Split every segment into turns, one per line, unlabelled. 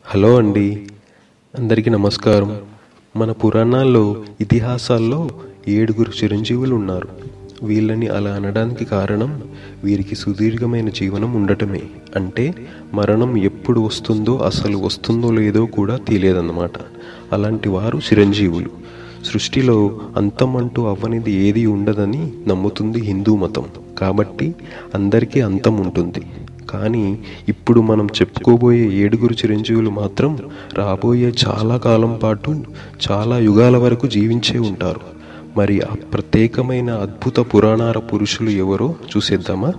hello అండి అందరికీ నమస్కారం మన పురాణాల్లో ఇతిహాసాల్లో ఏడుగురు చిరంజీవులు ఉన్నారు వీళ్ళని అలా అనడానికి కారణం వీరికి సుదీర్ఘమైన జీవనం ఉండటమే అంటే మరణం ఎప్పుడు వస్తుందో అసలు వస్తుందో లేదో కూడా తెలియదన్నమాట అలాంటి వారు చిరంజీవులు సృష్టిలో అంతం అంటూ అవ్వనిది ఏది ఉండదని నమ్ముతుంది హిందూ మతం కాబట్టి అందరికీ అంతం ఉంటుంది కానీ ఇప్పుడు మనం చెప్పుకోబోయే ఏడుగురు చిరంజీవులు మాత్రం రాబోయే చాలా కాలం పాటు చాలా యుగాల వరకు జీవించే ఉంటారు మరి ఆ ప్రత్యేకమైన అద్భుత పురాణాల పురుషులు ఎవరో చూసేద్దామా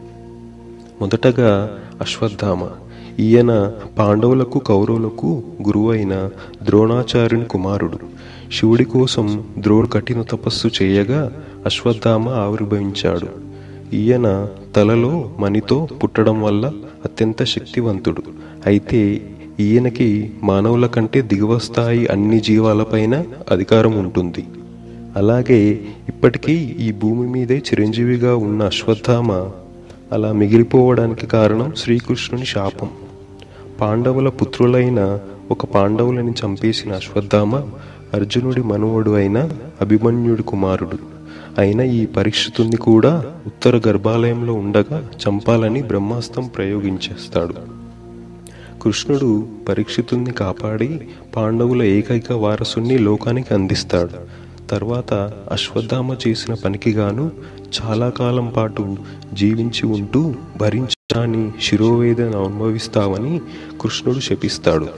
మొదటగా అశ్వత్థామ ఈయన పాండవులకు కౌరవులకు గురువైన ద్రోణాచార్యుని కుమారుడు శివుడి కోసం ద్రోణు కఠిన తపస్సు చేయగా అశ్వత్థామ ఆవిర్భవించాడు ఈయన తలలో మణితో పుట్టడం వల్ల అత్యంత శక్తివంతుడు అయితే ఈయనకి మానవుల కంటే దిగువ స్థాయి అన్ని జీవాలపైన అధికారం ఉంటుంది అలాగే ఇప్పటికీ ఈ భూమి మీదే చిరంజీవిగా ఉన్న అశ్వత్థామ అలా మిగిలిపోవడానికి కారణం శ్రీకృష్ణుని శాపం పాండవుల పుత్రులైన ఒక పాండవులని చంపేసిన అశ్వత్థామ అర్జునుడి మనువడు అయిన అభిమన్యుడి కుమారుడు అయిన ఈ పరీక్షితుని కూడా ఉత్తర గర్భాలయంలో ఉండగా చంపాలని బ్రహ్మాస్త్రం ప్రయోగించేస్తాడు కృష్ణుడు పరీక్షితుణ్ణి కాపాడి పాండవుల ఏకైక వారసుని లోకానికి అందిస్తాడు తర్వాత అశ్వత్థామ చేసిన పనికి గాను చాలా కాలం పాటు జీవించి ఉంటూ భరించడాన్ని శిరోవేదన అనుభవిస్తావని కృష్ణుడు శపిస్తాడు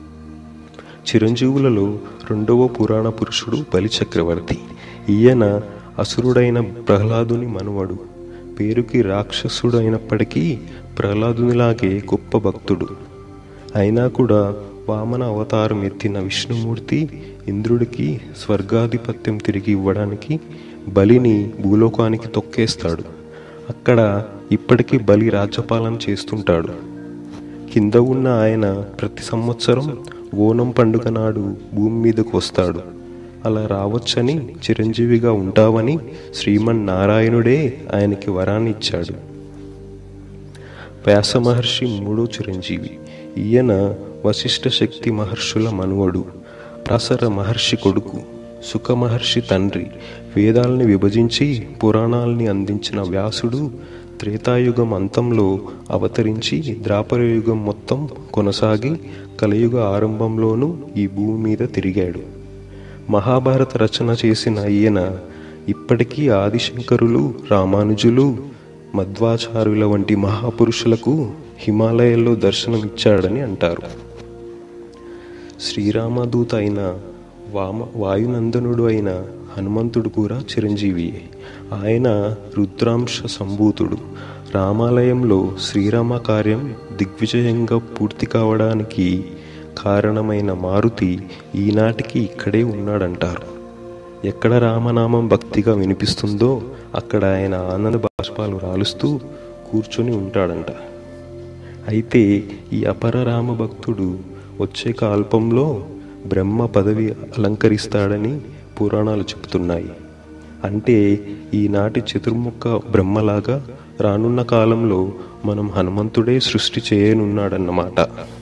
చిరంజీవులలో రెండవ పురాణ పురుషుడు బలిచక్రవర్తి ఈయన అసురుడైన ప్రహ్లాదుని మనువడు పేరుకి రాక్షసుడైనప్పటికీ ప్రహ్లాదునిలాగే గొప్ప భక్తుడు అయినా కూడా వామన అవతారం ఎత్తిన విష్ణుమూర్తి ఇంద్రుడికి స్వర్గాధిపత్యం తిరిగి ఇవ్వడానికి బలిని భూలోకానికి తొక్కేస్తాడు అక్కడ ఇప్పటికీ బలి రాజ్యపాలన చేస్తుంటాడు కింద ఉన్న ఆయన ప్రతి సంవత్సరం ఓనం పండుగ నాడు భూమి మీదకు వస్తాడు అలా రావచ్చని చిరంజీవిగా ఉంటావని శ్రీమన్నారాయణుడే ఆయనకి వరాన్ని ఇచ్చాడు వ్యాస మహర్షి మూడో చిరంజీవి ఈయన వశిష్ఠ శక్తి మహర్షుల మనువడు ప్రాసర మహర్షి కొడుకు సుఖ మహర్షి తండ్రి వేదాల్ని విభజించి పురాణాల్ని అందించిన వ్యాసుడు త్రేతాయుగం అంతంలో అవతరించి ద్వాపరయుగం మొత్తం కొనసాగి కలియుగ ఆరంభంలోనూ ఈ భూమి మీద తిరిగాడు మహాభారత రచన చేసిన ఈయన ఇప్పటికీ ఆదిశంకరులు రామానుజులు మధ్వాచార్యుల వంటి మహాపురుషులకు హిమాలయాల్లో దర్శనమిచ్చాడని అంటారు శ్రీరామదూత అయిన వామ వాయునందనుడు అయిన హనుమంతుడు కూడా చిరంజీవియే ఆయన రుద్రాంశ సంభూతుడు రామాలయంలో శ్రీరామ కార్యం దిగ్విజయంగా పూర్తి కావడానికి కారణమైన మారుతి ఈనాటికి ఇక్కడే ఉన్నాడంటారు ఎక్కడ రామనామం భక్తిగా వినిపిస్తుందో అక్కడ ఆయన ఆనంద బాష్పాలు రాలుస్తూ కూర్చొని ఉంటాడంట అయితే ఈ అపర రామ భక్తుడు వచ్చే కాల్పంలో బ్రహ్మ పదవి అలంకరిస్తాడని పురాణాలు చెబుతున్నాయి అంటే ఈనాటి చతుర్ముఖ బ్రహ్మలాగా రానున్న కాలంలో మనం హనుమంతుడే సృష్టి చేయనున్నాడన్నమాట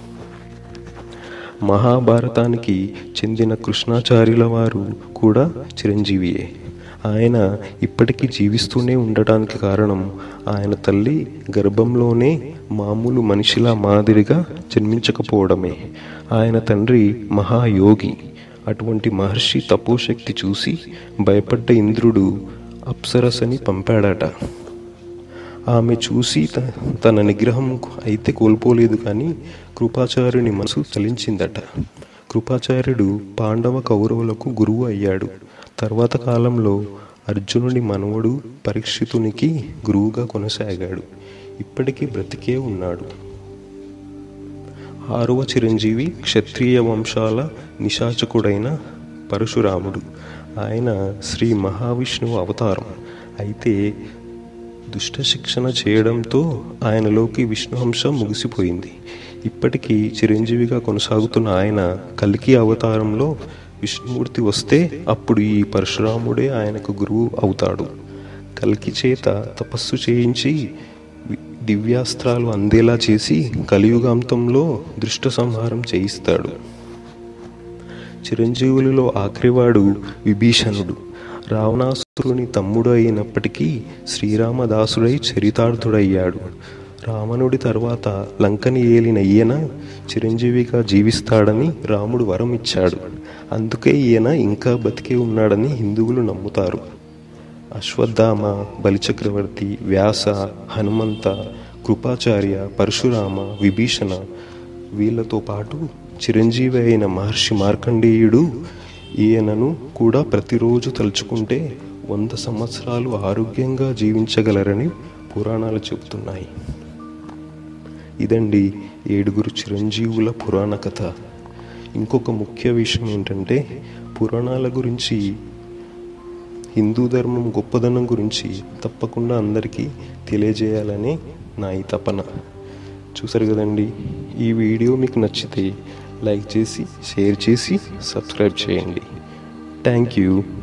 మహాభారతానికి చెందిన కృష్ణాచార్యుల వారు కూడా చిరంజీవియే ఆయన ఇప్పటికీ జీవిస్తూనే ఉండటానికి కారణం ఆయన తల్లి గర్భంలోనే మామూలు మనిషిలా మాదిరిగా జన్మించకపోవడమే ఆయన తండ్రి మహాయోగి అటువంటి మహర్షి తపోశక్తి చూసి భయపడ్డ ఇంద్రుడు అప్సరసని పంపాడట ఆమె చూసి తన నిగ్రహం అయితే కోల్పోలేదు కానీ కృపాచార్యుని మనసు చలించిందట కృపాచార్యుడు పాండవ కౌరవులకు గురువు అయ్యాడు తర్వాత కాలంలో అర్జునుడి మనవడు పరీక్షితునికి గురువుగా కొనసాగాడు ఇప్పటికీ బ్రతికే ఉన్నాడు ఆరవ చిరంజీవి క్షత్రియ వంశాల నిశాచకుడైన పరశురాముడు ఆయన శ్రీ మహావిష్ణువు అవతారం అయితే దుష్ట శిక్షణ చేయడంతో ఆయనలోకి విష్ణువంశం ముగిసిపోయింది ఇప్పటికీ చిరంజీవిగా కొనసాగుతున్న ఆయన కల్కి అవతారంలో విష్ణుమూర్తి వస్తే అప్పుడు ఈ పరశురాముడే ఆయనకు గురువు అవుతాడు కల్కి చేత తపస్సు చేయించి దివ్యాస్త్రాలు అందేలా చేసి కలియుగాంతంలో దృష్ట సంహారం చేయిస్తాడు చిరంజీవులలో ఆఖరివాడు విభీషణుడు రావణాసురుని తమ్ముడు అయినప్పటికీ శ్రీరామదాసుడై చరితార్థుడయ్యాడు రావణుడి తర్వాత లంకని ఏలిన ఈయన చిరంజీవిగా జీవిస్తాడని రాముడు వరం ఇచ్చాడు అందుకే ఈయన ఇంకా బతికే ఉన్నాడని హిందువులు నమ్ముతారు అశ్వత్థామ బలిచక్రవర్తి వ్యాస హనుమంత కృపాచార్య పరశురామ విభీషణ వీళ్ళతో పాటు చిరంజీవి అయిన మహర్షి మార్కండేయుడు ఈయనను కూడా ప్రతిరోజు తలుచుకుంటే వంద సంవత్సరాలు ఆరోగ్యంగా జీవించగలరని పురాణాలు చెబుతున్నాయి ఇదండి ఏడుగురు చిరంజీవుల పురాణ కథ ఇంకొక ముఖ్య విషయం ఏంటంటే పురాణాల గురించి హిందూ ధర్మం గొప్పదనం గురించి తప్పకుండా అందరికీ తెలియజేయాలని నా ఈ తపన చూసారు కదండి ఈ వీడియో మీకు నచ్చితే లైక్ చేసి షేర్ చేసి సబ్స్క్రైబ్ చేయండి థ్యాంక్ యూ